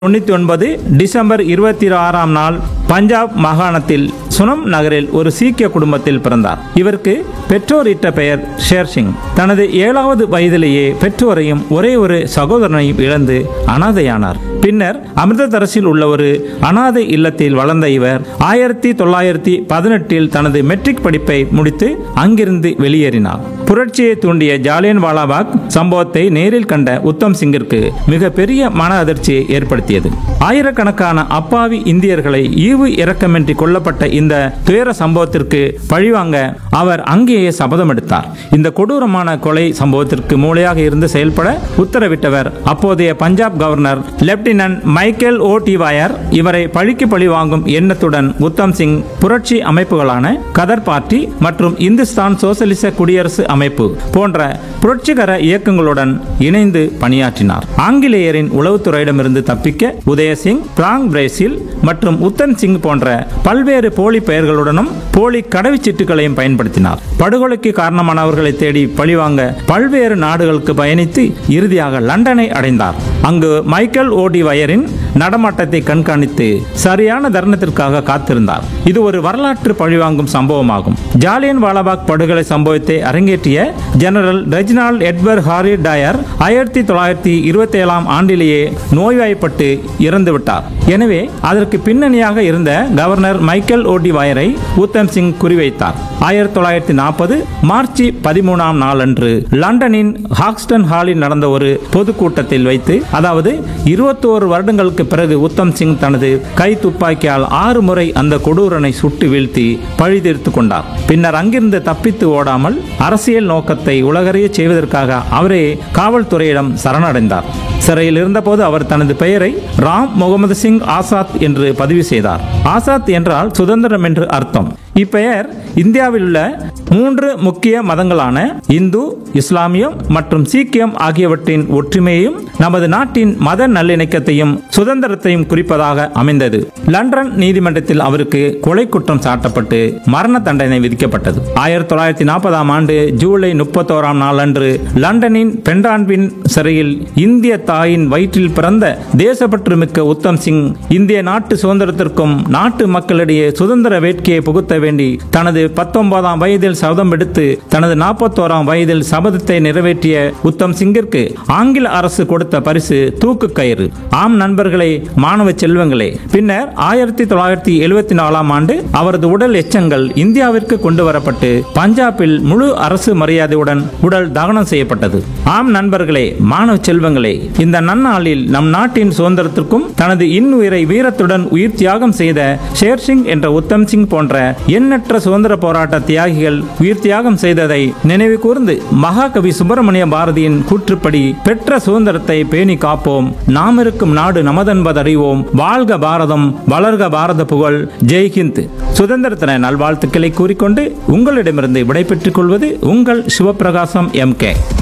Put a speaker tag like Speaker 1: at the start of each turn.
Speaker 1: தொண்ணூற்றி ஒன்பது டிசம்பர் இருபத்தி ஆறாம் நாள் பஞ்சாப் மாகாணத்தில் சுனம் நகரில் ஒரு சீக்கிய குடும்பத்தில் பிறந்தார் இவருக்கு பெற்றோர் இட்ட பெயர் ஷேர் சிங் தனது ஏழாவது வயதிலேயே பெற்றோரையும் ஒரே ஒரு சகோதரனையும் இழந்து அனாதையானார் பின்னர் அமிர்தசரஸில் உள்ள ஒரு அனாதை இல்லத்தில் வளர்ந்த இவர் ஆயிரத்தி தொள்ளாயிரத்தி பதினெட்டில் தனது மெட்ரிக் படிப்பை முடித்து அங்கிருந்து வெளியேறினார் புரட்சியை தூண்டிய ஜாலியன் வாலாபாக் சம்பவத்தை நேரில் கண்ட உத்தம் சிங்கிற்கு மிகப்பெரிய மன அதிர்ச்சியை ஏற்படுத்தியது ஆயிரக்கணக்கான அப்பாவி இந்தியர்களை ஈவு இரக்கமின்றி கொல்லப்பட்ட இந்த துயர சம்பவத்திற்கு பழிவாங்க அவர் அங்கேயே சபதம் எடுத்தார் இந்த கொடூரமான கொலை சம்பவத்திற்கு மூளையாக இருந்து செயல்பட உத்தரவிட்டவர் அப்போதைய Punjab governor lieutenant Michael O'Dwyer இவரை பழிக்கு பழி வாங்கும் எண்ணத்துடன் உத்தம் சிங் புரட்சி அமைப்புகளான கதர் பார்ட்டி மற்றும் இந்துஸ்தான் சோசலிச குடியரசு அமைப்பு போன்ற புரட்சிகர இயக்கங்களுடன் இணைந்து பணியாற்றினார் ஆங்கிலேயரின் உளவுத்துறையிடமிருந்து தப்பிக்க உதயசிங் பிராங் பிரேசில் மற்றும் உத்தன் சிங் போன்ற பல்வேறு போலி பெயர்களுடனும் போலி கடவுச்சீட்டுகளையும் பயன்படுத்தினார் படுகொலைக்கு காரணமானவர்களை தேடி பழிவாங்க பல்வேறு நாடுகளுக்கு பயணித்து இறுதியாக லண்டனை அடைந்தார் அங்கு மைக்கேல் ஓடி வயரின் நடமாட்டத்தை கண்காணித்து சரியான தருணத்திற்காக காத்திருந்தார் இது ஒரு வரலாற்று பழிவாங்கும் சம்பவமாகும் ஜாலியன் வாலாபாக் படுகொலை சம்பவத்தை அரங்கேற்றிய general Reginald Edward Harry Dyer ஆயிரத்தி தொள்ளாயிரத்தி இருபத்தி ஏழாம் ஆண்டிலேயே நோய்வாய்ப்பட்டு இறந்து விட்டார் எனவே அதற்கு பின்னணியாக இருந்த கவர்னர் மைக்கேல் ஓடி வயரை உத்தம் சிங் குறிவைத்தார் ஆயிரத்தி தொள்ளாயிரத்தி நாற்பது மார்ச் பதிமூணாம் நாளன்று லண்டனின் ஹாக்ஸ்டன் ஹாலில் நடந்த ஒரு பொதுக்கூட்டத்தில் வைத்து அதாவது இருபத்தோரு வருடங்களுக்கு பிறகு உத்தம் சிங் தனது கை துப்பாக்கியால் ஆறு முறை அந்த கொடூரனை சுட்டு வீழ்த்தி பழி தீர்த்து கொண்டார் பின்னர் அங்கிருந்து தப்பித்து ஓடாமல் அரசியல் நோக்கத்தை உலகறிய செய்வதற்காக அவரே காவல்துறையிடம் சரணடைந்தார் சிறையில் இருந்தபோது அவர் தனது பெயரை ராம் முகமது சிங் ஆசாத் என்று பதிவு செய்தார் ஆசாத் என்றால் சுதந்திரம் என்று அர்த்தம் இப்பெயர் இந்தியாவில் உள்ள மூன்று முக்கிய மதங்களான இந்து இஸ்லாமியம் மற்றும் சீக்கியம் ஆகியவற்றின் ஒற்றுமையையும் நமது நாட்டின் மத நல்லிணக்கத்தையும் சுதந்திரத்தையும் குறிப்பதாக அமைந்தது லண்டன் நீதிமன்றத்தில் அவருக்கு கொலை குற்றம் சாட்டப்பட்டு மரண தண்டனை விதிக்கப்பட்டது ஆயிரத்தி தொள்ளாயிரத்தி நாற்பதாம் ஆண்டு ஜூலை முப்பத்தோராம் நாளன்று லண்டனின் பெண்டான்பின் சிறையில் இந்திய தாயின் வயிற்றில் பிறந்த தேசப்பற்று மிக்க உத்தம் சிங் இந்திய நாட்டு சுதந்திரத்திற்கும் நாட்டு மக்களிடையே சுதந்திர வேட்கையை புகுத்த வேண்டி தனது பத்தொன்பதாம் வயதில் சபதம் எடுத்து தனது நாற்பத்தோராம் வயதில் சபதத்தை நிறைவேற்றிய உத்தம் சிங்கிற்கு ஆங்கில அரசு கொடுத்த பரிசு தூக்கு கயிறு ஆம் நண்பர்களே மாணவ செல்வங்களே பின்னர் ஆயிரத்தி தொள்ளாயிரத்தி எழுபத்தி நாலாம் ஆண்டு அவரது உடல் எச்சங்கள் இந்தியாவிற்கு கொண்டு வரப்பட்டு பஞ்சாபில் முழு அரசு மரியாதையுடன் உடல் தகனம் செய்யப்பட்டது ஆம் நண்பர்களே மாணவ செல்வங்களே இந்த நன்னாளில் நம் நாட்டின் சுதந்திரத்திற்கும் தனது இன்னுயிரை வீரத்துடன் உயிர் தியாகம் செய்த ஷேர் சிங் என்ற உத்தம் சிங் போன்ற எண்ணற்ற சுதந்திர போராட்ட தியாகிகள் உயிர் தியாகம் செய்ததை நினைவு கூர்ந்து மகாகவி சுப்பிரமணிய பாரதியின் கூற்றுப்படி பெற்ற சுதந்திரத்தை பேணி காப்போம் நாம் இருக்கும் நாடு நமதென்பதறிவோம் வாழ்க பாரதம் வளர்க பாரத புகழ் ஜெய்ஹிந்த் சுதந்திர தின நல்வாழ்த்துக்களை கூறிக்கொண்டு உங்களிடமிருந்து விடைபெற்றுக் கொள்வது உங்கள் சிவபிரகாசம் எம் கே